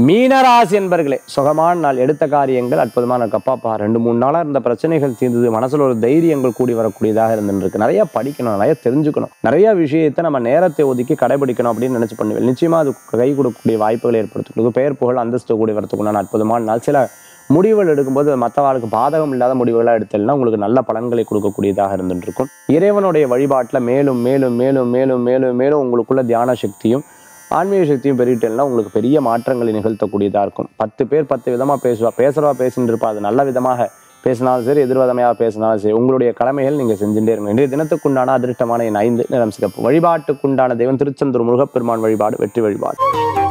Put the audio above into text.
மீனராசி என்பர்களே சுகமான நாள் எடுத்த காரியங்கள் அற்புதமான கப்பாப்பா ரெண்டு மூணு நாளாக இருந்த பிரச்சனைகள் தீர்ந்தது மனசுல ஒரு தைரியங்கள் கூடி வரக்கூடியதாக இருந்துருக்கு நிறைய படிக்கணும் நிறைய தெரிஞ்சுக்கணும் நிறைய விஷயத்தை நம்ம நேரத்தை ஒதுக்கி கடைபிடிக்கணும் அப்படின்னு நினைச்சு பண்ணுவேன் நிச்சயமா அது கை கொடுக்கக்கூடிய வாய்ப்புகளை ஏற்படுத்தி கொடுக்கும் பெயர் புகழ் அந்தஸ்து கூடி வரத்துக்குண்டான அற்புதமான நாள் சில முடிவுகள் எடுக்கும்போது மற்றவர்களுக்கு பாதகம் இல்லாத முடிவுகளாக எடுத்தீங்கன்னா உங்களுக்கு நல்ல பலன்களை கொடுக்கக்கூடியதாக இருந்துட்டு இருக்கும் இறைவனுடைய வழிபாட்டில் மேலும் மேலும் மேலும் மேலும் மேலும் மேலும் உங்களுக்குள்ள தியான சக்தியும் ஆன்மீக சக்தியும் பெருகிட்டேன்னா உங்களுக்கு பெரிய மாற்றங்களை நிகழ்த்தக்கூடியதாக இருக்கும் பத்து பேர் பத்து விதமாக பேசுவா பேசுகிறவா பேசிட்டு இருப்பா அது நல்ல விதமாக பேசினாலும் சரி எதிர்வாதமையாக பேசினாலும் சரி உங்களுடைய கடமைகள் நீங்கள் செஞ்சுட்டே இருங்க இன்றைய தினத்துக்குண்டான அதிர்ஷ்டமான என் ஐந்து நிறம் சிறப்பு வழிபாட்டுக்குண்டான தெய்வம் திருச்செந்தூர் முருகப்பெருமான் வழிபாடு வெற்றி வழிபாடு